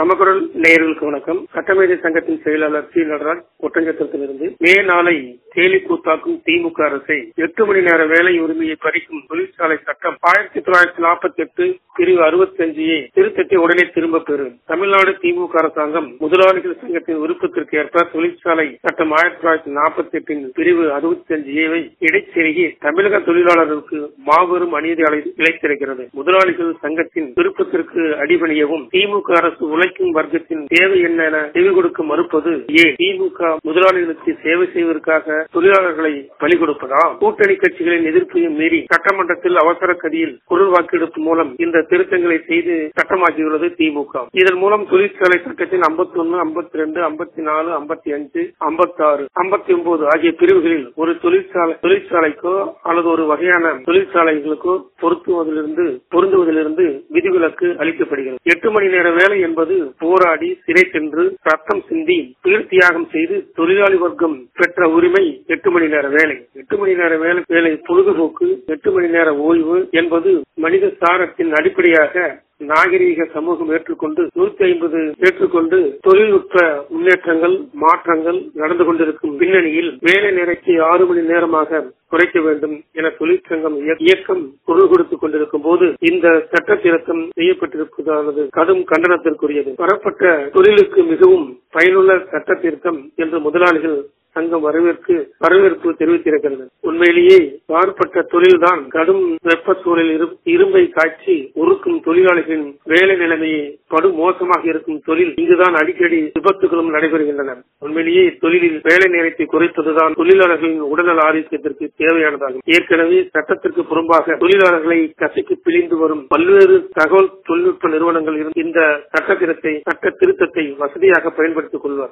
நமக்குரல் நேயர்களுக்கு வணக்கம் சட்டமேதை சங்கத்தின் செயலாளர் சி நடராஜ் ஒட்டஞ்சத்திலிருந்து மே நாளை கேலி கூத்தாக்கும் திமுக அரசை எட்டு மணி நேர வேலை உரிமையை பறிக்கும் தொழிற்சாலை சட்டம் ஆயிரத்தி தொள்ளாயிரத்தி நாற்பத்தி எட்டு பிரிவு அறுபத்தி அஞ்சு திருத்தத்தை உடனே திரும்ப பெறும் தமிழ்நாடு திமுக அரசாங்கம் முதலாளிகள் சங்கத்தின் விருப்பத்திற்கு ஏற்ப தொழிற்சாலை சட்டம் ஆயிரத்தி தொள்ளாயிரத்தி நாற்பத்தி எட்டின் பிரிவு அறுபத்தி அஞ்சு ஏவை இடைச்செருகி தமிழக தொழிலாளர்களுக்கு மாபெரும் அநீதி அலை இழைத்திருக்கிறது முதலாளிகள் சங்கத்தின் விருப்பத்திற்கு அடிபணியவும் திமுக அரசு உழைக்கும் வர்க்கத்தின் தேவை என்ன என செவி கொடுக்க மறுப்பது ஏ திமுக முதலாளிகளுக்கு சேவை செய்வதற்காக தொழிலாளர்களை பலி கொடுப்பதா கூட்டணி கட்சிகளின் எதிர்ப்பையும் மீறி சட்டமன்றத்தில் அவசர கதியில் குரல் வாக்கெடுப்பு மூலம் இந்த திருத்தங்களை செய்து சட்டமாக்கியுள்ளது திமுக இதன் மூலம் தொழிற்சாலை சட்டத்தின் ஐம்பத்தி ஒன்னு ஐம்பத்தி ரெண்டு ஐம்பத்தி நாலு ஐம்பத்தி அஞ்சு ஐம்பத்தி ஆறு ஐம்பத்தி ஒன்பது ஆகிய பிரிவுகளில் ஒரு தொழிற்சாலை தொழிற்சாலைக்கோ அல்லது ஒரு வகையான தொழிற்சாலைகளுக்கோ பொருத்துவதிலிருந்து பொருந்துவதிலிருந்து விதிவிலக்கு அளிக்கப்படுகிறது எட்டு மணி நேர வேலை என்பது போராடி சிறை சென்று ரத்தம் சிந்தி உயிர் தியாகம் செய்து தொழிலாளி வர்க்கம் பெற்ற உரிமை எட்டு மணி நேர வேலை எட்டு மணி நேர வேலை வேலை பொழுதுபோக்கு எட்டு மணி நேர ஓய்வு என்பது மனித சாரத்தின் அடிப்படையாக நாகரீக சமூகம் ஏற்றுக்கொண்டு நூத்தி ஐம்பது ஏற்றுக்கொண்டு தொழில்நுட்ப முன்னேற்றங்கள் மாற்றங்கள் நடந்து கொண்டிருக்கும் பின்னணியில் வேலை நேரத்தை ஆறு மணி நேரமாக குறைக்க வேண்டும் என தொழிற்சங்கம் இயக்கம் குரல் கொடுத்துக் கொண்டிருக்கும் போது இந்த சட்ட திருத்தம் செய்யப்பட்டிருப்பதானது கடும் கண்டனத்திற்குரியது வரப்பட்ட தொழிலுக்கு மிகவும் பயனுள்ள சட்ட திருத்தம் என்று முதலாளிகள் சங்கம் வரவேற்கு வரவேற்பு தெரிவித்திருக்கிறது உண்மையிலேயே பாடுபட்ட தொழில்தான் கடும் வெப்ப சூழலில் இரும்பை காய்ச்சி உருக்கும் தொழிலாளிகளின் வேலை நிலைமையை படு மோசமாக இருக்கும் தொழில் இங்குதான் அடிக்கடி விபத்துகளும் நடைபெறுகின்றன உண்மையிலேயே தொழிலில் வேலை நேரத்தை குறைத்ததுதான் தொழிலாளர்களின் உடல்நல ஆரோக்கியத்திற்கு தேவையானதாகும் ஏற்கனவே சட்டத்திற்கு புறம்பாக தொழிலாளர்களை கசைக்கு பிழிந்து வரும் பல்வேறு தகவல் தொழில்நுட்ப நிறுவனங்கள் இந்த சட்ட திருத்தை சட்ட திருத்தத்தை வசதியாக பயன்படுத்திக் கொள்வார்